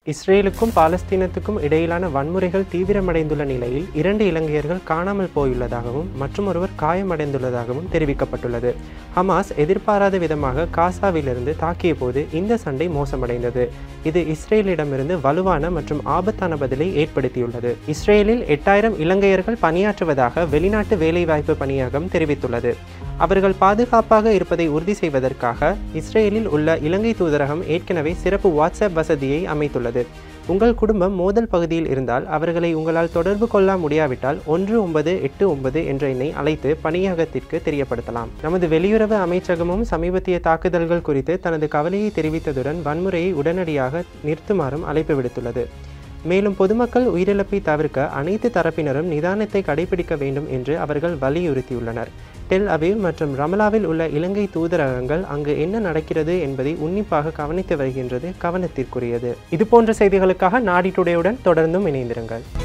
இஸ்ரேலுக்கும் பாலஸ்தீனத்துக்கும் இடையிலான வன்முறைகள் தீவிரமடைந்துள்ள நிலையில் இரண்டு இலங்கையர்கள் காணாமல் போயுள்ளதாகவும் மற்றொருவர் காயமடைந்துள்ளதாகவும் தெரிவிக்கப்பட்டுள்ளது ஹமாஸ் எதிர்பாராத விதமாக காசாவிலிருந்து தாக்கிய போது இந்த சண்டை மோசமடைந்தது இது இஸ்ரேலிடமிருந்து வலுவான மற்றும் ஆபத்தான பதிலை ஏற்படுத்தியுள்ளது இஸ்ரேலில் எட்டாயிரம் இலங்கையர்கள் பணியாற்றுவதாக வெளிநாட்டு வேலைவாய்ப்பு பணியகம் தெரிவித்துள்ளது அவர்கள் பாதுகாப்பாக இருப்பதை உறுதி செய்வதற்காக இஸ்ரேலில் உள்ள இலங்கை தூதரகம் ஏற்கனவே சிறப்பு வாட்ஸ்அப் வசதியை அமைத்துள்ளது உங்கள் குடும்பம் மோதல் பகுதியில் இருந்தால் அவர்களை உங்களால் தொடர்பு கொள்ள முடியாவிட்டால் ஒன்று ஒன்பது எட்டு ஒன்பது என்ற எண்ணை அழைத்து பணியகத்திற்கு தெரியப்படுத்தலாம் நமது வெளியுறவு அமைச்சகமும் சமீபத்திய தாக்குதல்கள் குறித்து தனது கவலையை தெரிவித்ததுடன் வன்முறையை உடனடியாக நிறுத்துமாறும் அழைப்பு விடுத்துள்ளது மேலும் பொதுமக்கள் உயிரிழப்பை தவிர்க்க அனைத்து தரப்பினரும் நிதானத்தை கடைபிடிக்க வேண்டும் என்று அவர்கள் வலியுறுத்தியுள்ளனர் டெல் அவிவ் மற்றும் ரமலாவில் உள்ள இலங்கை தூதரகங்கள் அங்கு என்ன நடக்கிறது என்பதை உன்னிப்பாக கவனித்து வருகின்றது கவனத்திற்குரியது இதுபோன்ற செய்திகளுக்காக நாடி டுடேயுடன் தொடர்ந்தும் இணைந்திருங்கள்